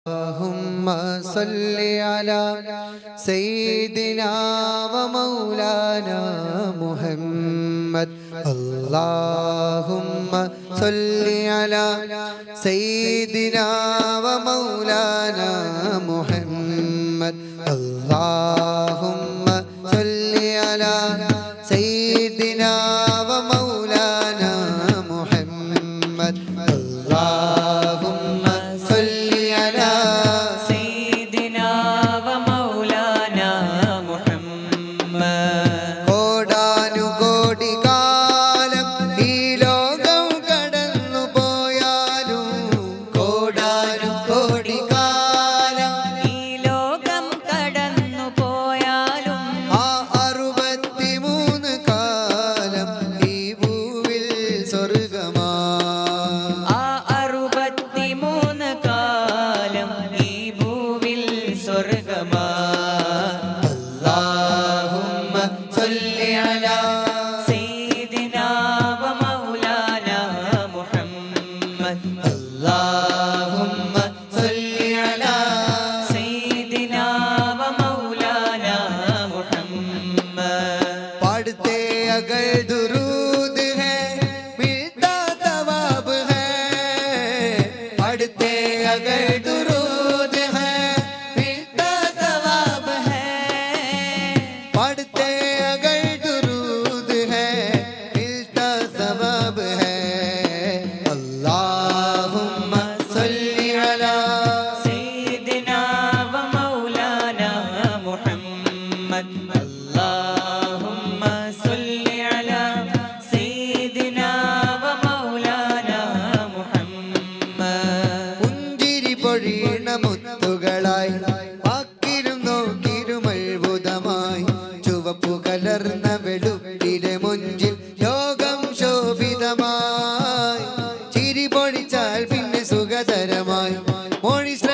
اللهم صل على سيدنا ومولانا محمد اللهم صل على سيدنا ومولانا محمد اللهم صل على سيدنا ومولانا محمد اللهم صل على سيدنا ومولانا محمد കോടാനുകോടി കാലം ഈ ലോകം കടന്നു പോയാലും കോടാനുകോടി കാലം ഈ ലോകം കടന്നു പോയാലും ആ അറുപത്തിമൂന്ന് കാലം ഈ ഭൂവിൽ സ്വർഗമാ ആ അറുപത്തിമൂന്ന് കാലം ഈ ഭൂവിൽ സ്വർഗമാ اللهم صل على سيدنا ومولانا محمد اللهم صل على سيدنا ومولانا محمد पढ़ते अगर दुरूद है मिलता तवाब है पढ़ते अगर दुरूद है मिलता तवाब है पढ़ते अगर दुरूद है मिलता सवाब है अल्लाहुम्म सल्ली अला سيدنا ومولانا محمد اللهم صل على سيدنا ومولانا محمد പുഞ്ചിരി പൊഴിയണ മുത്തുകളായി വാക്കിലും നോക്കിലും അത്ഭുതമായി ചുവപ്പു കലർന്ന വെളുപ്പിലെ മുഞ്ചിൽ ലോകം ശോഭിതമായി ചിരി പൊഴിച്ചാൽ പിന്നെ സുഖതരമായി മൊഴി